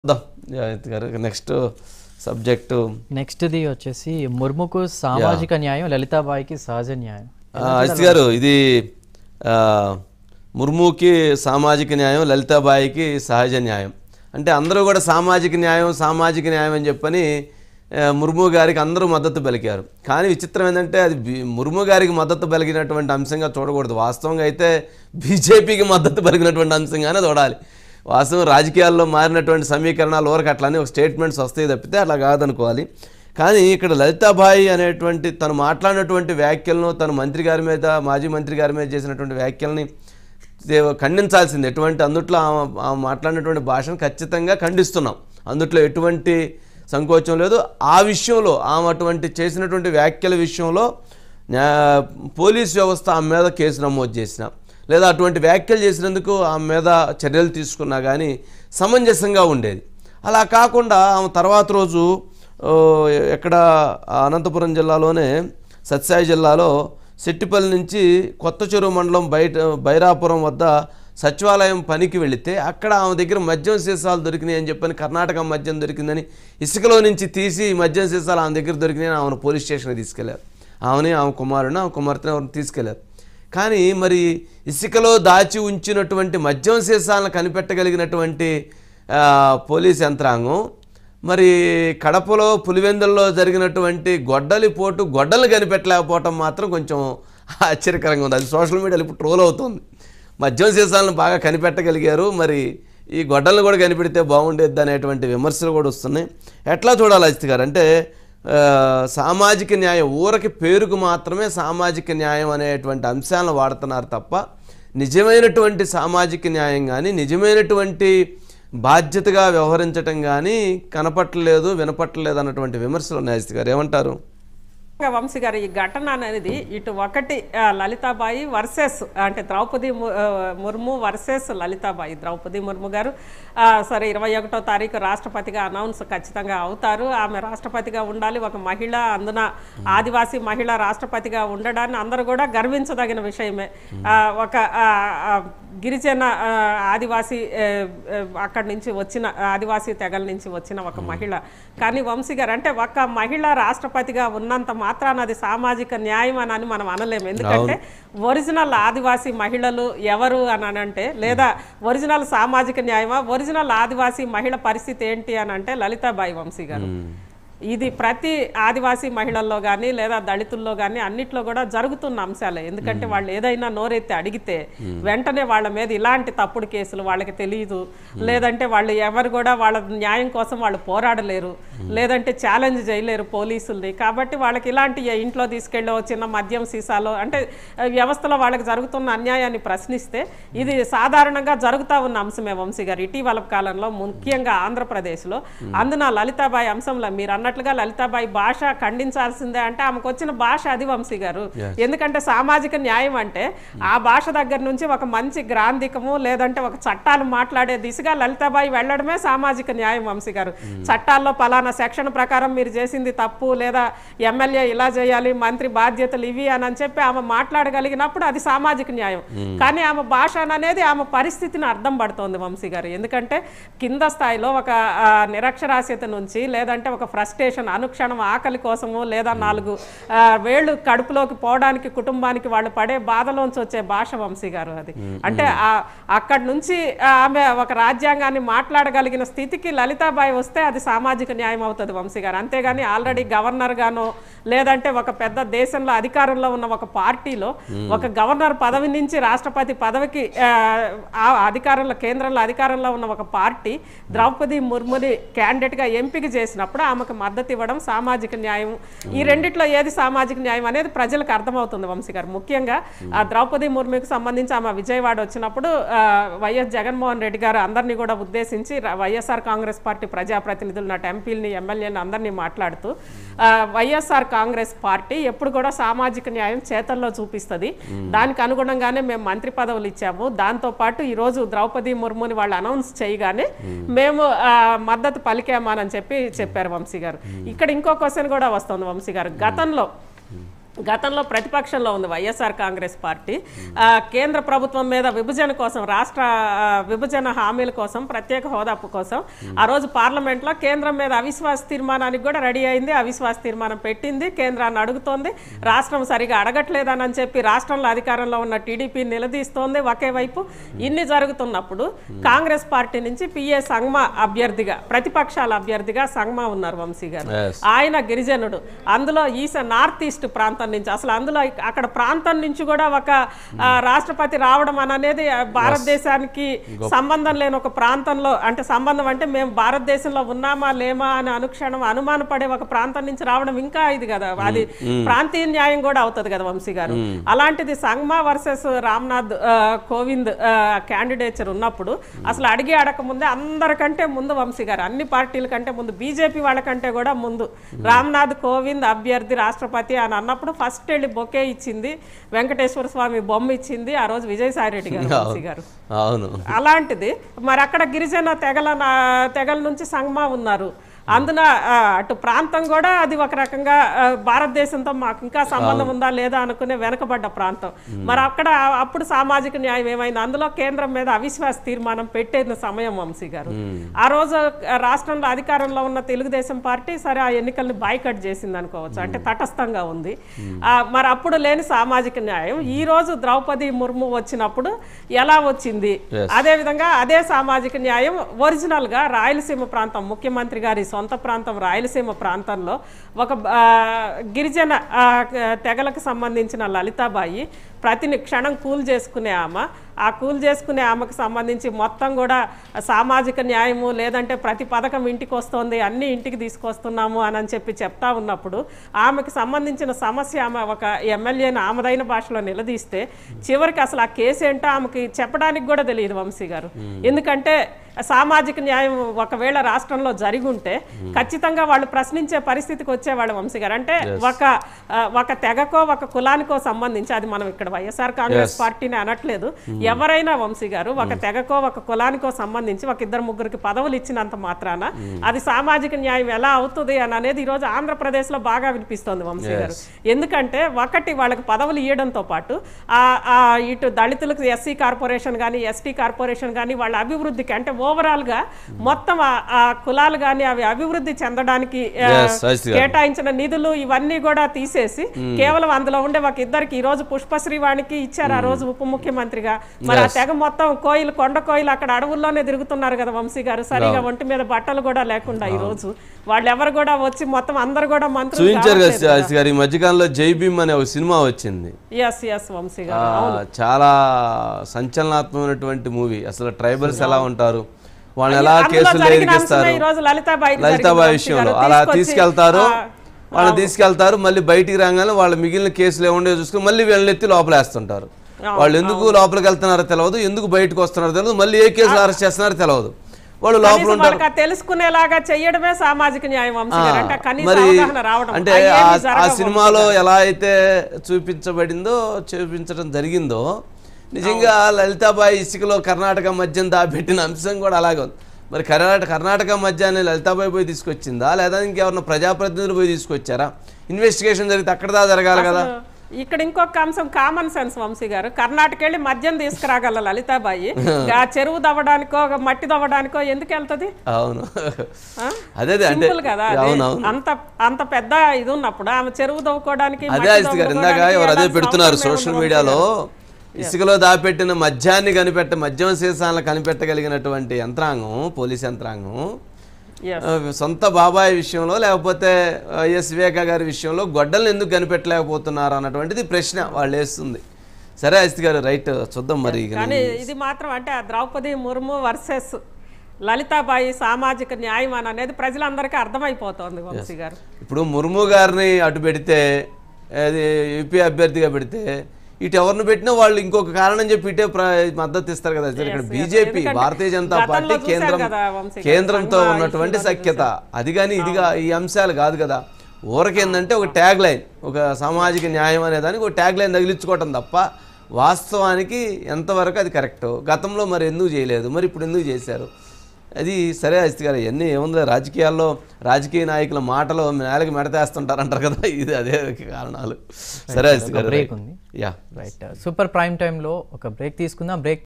గారు next subject నెక్స్ట్ది వచ్చేసి ముర్ముకు సామాజిక న్యాయం లలితాబాయికి సహజ న్యాయం అజిత్ గారు ఇది ఆ, ముర్ముకి సామాజిక న్యాయం లలితాబాయికి సహజ న్యాయం అంటే అందరూ కూడా సామాజిక న్యాయం సామాజిక న్యాయం అని చెప్పని ఆ, ముర్ము గారికి అందరూ మద్దతు పలికారు కానీ విచిత్రం ఏంటంటే అది బి- ముర్ము గారికి మద్దతు పలికినటువంటి అంశంగా చూడకూడదు వాస్తవంగా అయితే బీజేపీకి మద్దతు పలికినటువంటి అంశంగానే చూడాలి వాస్తవం రాజకీయాల్లో మారినటువంటి సమీకరణాలు వరకు అట్లని ఒక స్టేట్మెంట్స్ వస్తాయి తప్పితే అట్లా కాదనుకోవాలి కానీ ఇక్కడ లలితాబాయి అనేటువంటి తను మాట్లాడినటువంటి వ్యాఖ్యలను తను మంత్రి గారి మీద మాజీ మంత్రి గారి మీద చేసినటువంటి వ్యాఖ్యల్ని దే- ఖండించాల్సింది ఎటువంటి అందుట్లో ఆమె ఆమె మాట్లాడినటువంటి భాషను ఖచ్చితంగా ఖండిస్తున్నాం అందుట్లో ఎటువంటి సంకోచం లేదు ఆ విషయంలో ఆమె అటువంటి చేసినటువంటి వ్యాఖ్యల విషయంలో న్యా- పోలీస్ వ్యవస్థ ఆమె మీద కేసు నమోదు చేసిన లేదా అటువంటి వ్యాఖ్యలు చేసినందుకు ఆమె మీద చర్యలు తీసుకున్నా కానీ సమంజసంగా ఉండేది అలా కాకుండా ఆమె తర్వాత రోజు ఓ, ఎక్కడ అనంతపురం జిల్లాలోనే సత్సాయి జిల్లాలో సెట్టిపల్లి నుంచి కొత్త చెరువు మండలం బయట బైరాపురం వద్ద సచివాలయం పనికి వెళితే అక్కడ ఆమె దగ్గర మద్యం సీసాలు దొరికినాయి అని చెప్పని కర్ణాటక మద్యం దొరికిందని ఇసుకలో నుంచి తీసి మద్యం సీసాలు ఆమె దగ్గర దొరికినాయని ఆమెను పోలీస్ స్టేషన్కి తీసుకెళ్లారు ఆమెని ఆమె కుమారుని ఆమె కుమార్తెని ఎవరిని తీసుకెళ్లారు కానీ మరి ఇసుకలో దాచి ఉంచినటువంటి మద్యం సీసాలను కనిపెట్టగలిగినటువంటి ఆ, పోలీస్ యంత్రాంగం మరి కడపలో పులివెందుల్లో జరిగినటువంటి గొడ్డలి పోటు గొడ్డలు కనిపెట్టలేకపోవటం మాత్రం కొంచెం ఆశ్చర్యకరంగా ఉంది అది సోషల్ మీడియాలో ఇప్పుడు ట్రోల్ అవుతుంది మద్యం సీసాలను బాగా కనిపెట్టగలిగారు మరి ఈ గొడ్డలను కూడా కనిపెడితే బాగుండేది అనేటువంటి విమర్శలు కూడా వస్తున్నాయి ఎట్లా చూడాలి అజిత్ గారు అంటే ఆ, సామాజిక న్యాయం ఊరకి పేరుకు మాత్రమే సామాజిక న్యాయం అనేటువంటి అంశాలను వాడుతున్నారు తప్ప నిజమైనటువంటి సామాజిక న్యాయం కానీ నిజమైనటువంటి బాధ్యతగా వ్యవహరించటం కానీ కనపట్టలేదు వినపట్టలేదు అన్నటువంటి విమర్శలు ఉన్నాయి అజిత్ గారు ఏమంటారు వంశీ గారు ఈ ఘటన అనేది ఇటు ఒకటి ఆ, లలితాబాయి వర్సెస్ అంటే ద్రౌపది ము- ఆ, ముర్ము వర్సెస్ లలితాబాయి ద్రౌపది ముర్ము గారు ఆ, సరే ఇరవై ఒకటో తారీఖు రాష్ట్రపతిగా అనౌన్స్ ఖచ్చితంగా అవుతారు ఆమె రాష్ట్రపతిగా ఉండాలి ఒక మహిళ అందున ఆదివాసీ మహిళ రాష్ట్రపతిగా ఉండడాన్ని అందరూ కూడా గర్వించదగిన విషయమే ఆ, ఒక ఆ, ఆ, గిరిజన ఆ, ఆదివాసీ ఆ, ఆ, అక్కడి నుంచి వచ్చిన ఆదివాసీ తెగల నుంచి వచ్చిన ఒక మహిళ కానీ వంశీ గారు అంటే ఒక మహిళ రాష్ట్రపతిగా ఉన్నంత మాత్రాన అది సామాజిక న్యాయం అని అని మనం అనలేము ఎందుకంటే ఒరిజినల్ ఆదివాసీ మహిళలు ఎవరు అని అంటే లేదా ఒరిజినల్ సామాజిక న్యాయమా ఒరిజినల్ ఆదివాసీ మహిళ పరిస్థితి ఏంటి అని అంటే లలితాబాయి వంశీ గారు ఇది ప్రతి ఆదివాసీ మహిళల్లో కానీ లేదా దళితుల్లో కానీ అన్నిట్లో కూడా జరుగుతున్న అంశాలే ఎందుకంటే వాళ్ళు ఏదైనా నోరెత్తి అడిగితే వెంటనే వాళ్ళ మీద ఇలాంటి తప్పుడు కేసులు వాళ్ళకి తెలియదు లేదంటే వాళ్ళు ఎవరు కూడా వాళ్ళ న్యాయం కోసం వాళ్ళు పోరాడలేరు లేదంటే ఛాలెంజ్ చేయలేరు పోలీసుల్ని కాబట్టి వాళ్ళకి ఇలాంటి ఏ ఇంట్లో తీసుకెళ్ళో చిన్న మద్యం సీసాలో అంటే ఆ, వ్యవస్థలో వాళ్ళకి జరుగుతున్న అన్యాయాన్ని ప్రశ్నిస్తే ఇది సాధారణంగా జరుగుతూ ఉన్న అంశమే వంశీ గారు ఇటీవల కాలంలో ముఖ్యంగా ఆంధ్రప్రదేశ్లో అందున లలితాబాయి అంశంలో మీరు అన్నట్లుగా లలితాబాయి భాష ఖండించాల్సిందే అంటే ఆమెకు వచ్చిన భాష అది వంశీ గారు ఎందుకంటే సామాజిక న్యాయం అంటే ఆ భాష దగ్గర నుంచి ఒక మంచి గ్రాంధికము లేదంటే ఒక చట్టాలు మాట్లాడే దిశగా లలితాబాయి వెళ్ళడమే సామాజిక న్యాయం వంశీ గారు చట్టాల్లో పలానా సెక్షన్ ప్రకారం మీరు చేసింది తప్పు లేదా ఎమ్మెల్యే ఇలా చేయాలి మంత్రి బాధ్యతలు ఇవి అని అని చెప్పి ఆమె మాట్లాడగలిగినప్పుడు అది సామాజిక న్యాయం కానీ ఆమె భాష అనేది ఆమె పరిస్థితిని అర్థం పడుతోంది వంశీ గారు ఎందుకంటే కింద స్థాయిలో ఒక ఆ, నిరక్షరాస్యత నుంచి లేదంటే ఒక ఫ్రస్ట్రేషన్ అనుక్షణం ఆకలి కోసము లేదా నాలుగు ఆ, వేళ్ళు కడుపులోకి పోవడానికి కుటుంబానికి వాళ్ళు పడే బాధలోంచి వచ్చే భాష వంశీ గారు అది అంటే ఆ- అక్కడి నుంచి ఆ, ఆమె ఒక రాజ్యాంగాన్ని మాట్లాడగలిగిన స్థితికి లలితాబాయి వస్తే అది సామాజిక న్యాయం అవుతుంది వంశీ గారు అంతేగాని ఆల్రెడీ గవర్నర్ గానో లేదంటే ఒక పెద్ద దేశంలో అధికారంలో ఉన్న ఒక పార్టీలో ఒక గవర్నర్ పదవి నుంచి రాష్ట్రపతి పదవికి ఆ, ఆ అధికారంలో కేంద్రంలో అధికారంలో ఉన్న ఒక పార్టీ ద్రౌపది ముర్ముని candidate గా ఎంపిక చేసినప్పుడు ఆమెకు మద్దతు ఇవ్వడం సామాజిక న్యాయం ఈ రెండిట్లో ఏది సామాజిక న్యాయం అనేది ప్రజలకు అర్థమవుతుంది వంశీ గారు ముఖ్యంగా ఆ ద్రౌపది ముర్ముకి సంబంధించి ఆమె విజయవాడ వచ్చినప్పుడు ఆ, వైఎస్ జగన్మోహన్ రెడ్డి గారు అందరినీ కూడా ఉద్దేశించి ర- వైఎస్ఆర్ కాంగ్రెస్ పార్టీ ప్రజాప్రతినిధులు నాటి ఎంపీలని ఎమ్మెల్యేని అందరినీ మాట్లాడుతూ ఆ, వైఎస్ఆర్ కాంగ్రెస్ పార్టీ ఎప్పుడు కూడా సామాజిక న్యాయం చేతల్లో చూపిస్తుంది దానికి అనుగుణంగానే మేము మంత్రి పదవులు ఇచ్చాము దాంతో పాటు ఈ రోజు ద్రౌపది ముర్ముని వాళ్ళు అనౌన్స్ చేయగానే మేము ఆ, మద్దతు పలికామని చెప్పి చెప్పారు వంశీ గారు ఇక్కడ ఇంకో క్వశ్చన్ కూడా వస్తుంది వంశీ గారు గతంలో గతంలో ప్రతిపక్షంలో ఉంది వైఎస్ఆర్ కాంగ్రెస్ పార్టీ ఆ, కేంద్ర ప్రభుత్వం మీద విభజన కోసం రాష్ట్ర ఆ, విభజన హామీల కోసం ప్రత్యేక హోదా కోసం ఆ రోజు పార్లమెంట్లో కేంద్రం మీద అవిశ్వాస తీర్మానానికి కూడా రెడీ అయింది అవిశ్వాస తీర్మానం పెట్టింది కేంద్రాన్ని అడుగుతోంది రాష్ట్రం సరిగా అడగట్లేదని అని చెప్పి రాష్ట్రంలో అధికారంలో ఉన్న టీడీపీ నిలదీస్తోంది ఒకే వైపు ఇన్ని జరుగుతున్నప్పుడు కాంగ్రెస్ పార్టీ నుంచి పిఏ సంగ్మా అభ్యర్థిగా ప్రతిపక్షాల అభ్యర్థిగా సంగ్మా ఉన్నారు వంశీ గారు Yes. ఆయన గిరిజనుడు అందులో ఈస నార్త్ ఈస్ట్ ప్రాంతం నుంచి అసలు అందులో అక్కడ ప్రాంతం నుంచి కూడా ఒక ఆ, రాష్ట్రపతి రావడం అని అనేది ఆ, భారతదేశానికి సంబంధం లేని ఒక ప్రాంతంలో అంటే సంబంధం అంటే మేము భారతదేశంలో ఉన్నామా లేమా అని అనుక్షణం అనుమానపడే ఒక ప్రాంతం నుంచి రావడం ఇంకా ఇది కదా అది ప్రాంతీయ న్యాయం కూడా అవుతుంది కదా వంశీ గారు అలాంటిది సంగ్మా వర్సెస్ రామ్నాథ్ ఆ, కోవింద్ క్యాండిడేచర్ ఉన్నప్పుడు అసలు అడిగి అడగక ముందే అందరికంటే ముందు వంశీ గారు అన్ని పార్టీల కంటే ముందు బీజేపీ వాళ్ళకంటే కూడా ముందు రామ్నాథ్ కోవింద్ అభ్యర్థి రాష్ట్రపతి అని అన్నప్పుడు ఫస్ట్ వెళ్ళి బొకే ఇచ్చింది వెంకటేశ్వర స్వామి బొమ్మ ఇచ్చింది ఆ రోజు విజయసాయి రెడ్డి గారు వంశీ గారు అవును అలాంటిది మరి అక్కడ గిరిజన తెగల నా- తెగల నుంచి సంగమా ఉన్నారు అందున ఆ, అటు ప్రాంతం కూడా అది ఒక రకంగా ఆ, భారతదేశంతో మాకు ఇంకా సంబంధం ఉందా లేదా అనుకునే వెనకబడ్డ ప్రాంతం మరి అక్కడ అప్పుడు సామాజిక న్యాయం ఏమైంది అందులో కేంద్రం మీద అవిశ్వాస తీర్మానం పెట్టేది సమయం వంశీ గారు ఆ రోజు ఆ, రాష్ట్రంలో అధికారంలో ఉన్న తెలుగుదేశం పార్టీ సరే ఆ ఎన్నికల్ని బాయ్కట్ చేసింది అనుకోవచ్చు అంటే తటస్థంగా ఉంది ఆ, మరి అప్పుడు లేని సామాజిక న్యాయం ఈ రోజు ద్రౌపది ముర్ము వచ్చినప్పుడు ఎలా వచ్చింది అదే విధంగా అదే సామాజిక న్యాయం ఒరిజినల్ గా రాయలసీమ ప్రాంతం ముఖ్యమంత్రి గారి సొంత ప్రాంతం రాయలసీమ ప్రాంతంలో ఒక ఆ, గిరిజన ఆ, తెగలకు సంబంధించిన లలితాబాయి ప్రతిని క్షణం కూల్ చేసుకునే ఆమె ఆ కూల్ చేసుకునే ఆమెకు సంబంధించి మొత్తం కూడా సామాజిక న్యాయము లేదంటే ప్రతి పథకం ఇంటికి వస్తుంది అన్ని ఇంటికి తీసుకొస్తున్నాము అని అని చెప్పి చెప్తా ఉన్నప్పుడు ఆమెకు సంబంధించిన సమస్య ఆమె ఒక ఎమ్మెల్యేని ఆమెదైన భాషలో నిలదీస్తే చివరికి అసలు ఆ కేసు ఏంటో ఆమెకి చెప్పడానికి కూడా తెలియదు వంశీ గారు ఎందుకంటే సామాజిక న్యాయం ఒకవేళ రాష్ట్రంలో జరిగి ఉంటే ఖచ్చితంగా వాళ్ళు ప్రశ్నించే పరిస్థితికి వచ్చేవాళ్ళు వంశీ గారు అంటే ఒక ఆ, ఒక తెగకో ఒక కులానికో సంబంధించి అది మనం ఇక్కడ వైఎస్ఆర్ కాంగ్రెస్ పార్టీని అనట్లేదు ఎవరైనా వంశీ గారు ఒక తెగకో ఒక కులానికో సంబంధించి ఒక ఇద్దరు ముగ్గురికి పదవులు ఇచ్చినంత మాత్రాన అది సామాజిక న్యాయం ఎలా అవుతుంది అని అనేది ఈ రోజు ఆంధ్రప్రదేశ్ లో బాగా వినిపిస్తోంది వంశీ గారు ఎందుకంటే ఒకటి వాళ్ళకి పదవులు ఇవ్వడంతో పాటు ఆ ఆ ఇటు దళితులకు ఎస్సీ కార్పొరేషన్ కానీ ఎస్టీ కార్పొరేషన్ కానీ వాళ్ళ అభివృద్ధికి అంటే ఓవరాల్ గా మొత్తం ఆ- ఆ కులాలు కానీ అవి అభివృద్ధి చెందడానికి ఆ, Yes, అజిత్ గారు. కేటాయించిన నిధులు ఇవన్నీ కూడా తీసేసి కేవలం అందులో ఉండే ఒక ఇద్దరికి ఈ రోజు పుష్పశ్రీ వాణికి ఇచ్చారు ఆ రోజు ఉప ముఖ్యమంత్రిగా మరి ఆ తెగ మొత్తం కోయిలు కొండ కోయిలు అక్కడ అడవుల్లోనే తిరుగుతున్నారు కదా వంశీ గారు సరిగా ఒంటి మీద బట్టలు కూడా లేకుండా ఈ రోజు వాళ్ళు ఎవరు కూడా వచ్చి మొత్తం అందరు కూడా మంత్రులు చూపించారు కదా అజిత్ గారు ఈ మధ్యకాలంలో జై భీమ్ అనే ఒక సినిమా వచ్చింది ఎస్ ఎస్ వంశీ ఆ, గారు చాలా సంచలనాత్మకమైనటువంటి మూవీ అసలు ట్రైబల్స్ ఎలా ఉంటారు వాళ్ళని ఎలా అందులో కేసులు జరిగిన ఎదిగిస్తారు అంశమే ఈ రోజు లలితాబాయి లలితాబాయి విషయంలో అలా తీసుకెళ్తారు వాళ్ళని తీసుకెళ్తారు మళ్ళీ బయటికి రాగానే వాళ్ళ మిగిలిన కేసులు ఏముండో చూసుకుని మళ్ళీ వీళ్ళని ఎత్తి లోపలేస్తుంటారు వాళ్ళు ఎందుకు లోపలికి వెళ్తున్నారో తెలియదు ఎందుకు బయటకు వస్తున్నారో తెలియదు మళ్ళీ ఏ కేసులు అరెస్ట్ చేస్తున్నారో తెలియదు వాళ్ళు లోపల కనీసం ఉంటారు వాళ్ళకి ఆ తెలుసుకునేలాగా చెయ్యడమే సామాజిక న్యాయం వంశీ గారు అంటే కనీస మరి అవగాహన రావడం అంటే అయ్యేమి ఆ- ఆ జరగవు. సినిమాలో ఎలా అయితే చూపించబడిందో చూపించడం జరిగిందో నిజంగా లలితాబాయి ఇసుకలో కర్ణాటక మద్యం దాపెట్టిన అంశం కూడా అలాగే ఉంది మరి కర్ణాటక కర్ణాటక మద్యాన్ని లలితాబాయి పోయి తీసుకొచ్చిందా లేదా ఇంకెవరన్నా ప్రజాప్రతినిధులు పోయి తీసుకొచ్చారా ఇన్వెస్టిగేషన్ జరిగితే అక్కడ దా జరగాలి కదా ఇక్కడ ఇంకొక అంశం కామన్ సెన్స్ వంశీ గారు కర్ణాటక వెళ్ళి మద్యం తీసుకురాగల లలితాబాయి ఆ చెరువు దవ్వడానికో ఒక మట్టి దవ్వడానికో ఎందుకు వెళ్తది అవును ఆ? అదే అదే అంటే సింపుల్ కదా అది. అవునవును అంత అంత పెద్ద ఇది ఉన్నప్పుడు ఆమె చెరువు దవ్వుకోవడానికి అదే మట్టి అజిత్ గారు ఇందాక దవ్వుకోవడానికి ఎవరు అదే వెళ్ళాల్సిన పెడుతున్నారు అవసరం సోషల్ ఏముంది మీడియాలో ఇసుకలో దాపెట్టిన మద్యాన్ని కనిపెట్ట మద్యం సీసాలను కనిపెట్టగలిగినటువంటి యంత్రాంగం పోలీస్ యంత్రాంగం Yes. ఆ, సొంత బాబాయ్ విషయంలో లేకపోతే ఎస్ వివేక గారి విషయంలో గొడ్డల్ని ఎందుకు కనిపెట్టలేకపోతున్నారు అన్నటువంటిది ప్రశ్న వాళ్ళు వేస్తుంది సరే అజిత్ గారు రైట్ చూద్దాం మరి ఇక కానీ ఇది మాత్రం అంటే ఆ ద్రౌపది ముర్ము వర్సెస్ లలితాబాయి సామాజిక న్యాయం అని అనేది ప్రజలందరికీ అర్థమైపోతోంది వంశీ గారు ఇప్పుడు ముర్ము గారిని అటు పెడితే అది యూపీ అభ్యర్థిగా పెడితే ఇటు ఎవరిని పెట్టినా వాళ్ళు ఇంకొక కారణం చెప్పి ఇటే ప్ర- మద్దతు ఇస్తారు కదా సార్ ఇక్కడ బీజేపీ ఎందుకంటే భారతీయ జనతా గతంలో పార్టీ చూశారు కేంద్రం కదా వంశీ గారు, కేంద్రంతో సంఘ ఉన్నటువంటి ఇష్యూలో సఖ్యత అది కానీ ఇదిగా ఈ అంశాలు కాదు కదా ఊరకేందంటే ఒక ట్యాగ్ లైన్ ఒక సామాజిక న్యాయం అనే దానికి ఒక ట్యాగ్ లైన్ తగిలించుకోవటం తప్ప వాస్తవానికి ఎంతవరకు అది కరెక్ట్ గతంలో మరి ఎందుకు చేయలేదు మరి ఇప్పుడు ఎందుకు చేశారు అది సరే అజిత్ గారు ఇవన్నీ ఏముంది రాజకీయాల్లో రాజకీయ నాయకుల మాటలు నేలకి మెడతేస్తుంటారంటారు కదా ఇది అదే కారణాలు సరే అజిత్ గారు break ఉంది. యా రైట్ సూపర్ ప్రైమ్ టైంలో ఒక బ్రేక్ తీసుకుందాం బ్రేక్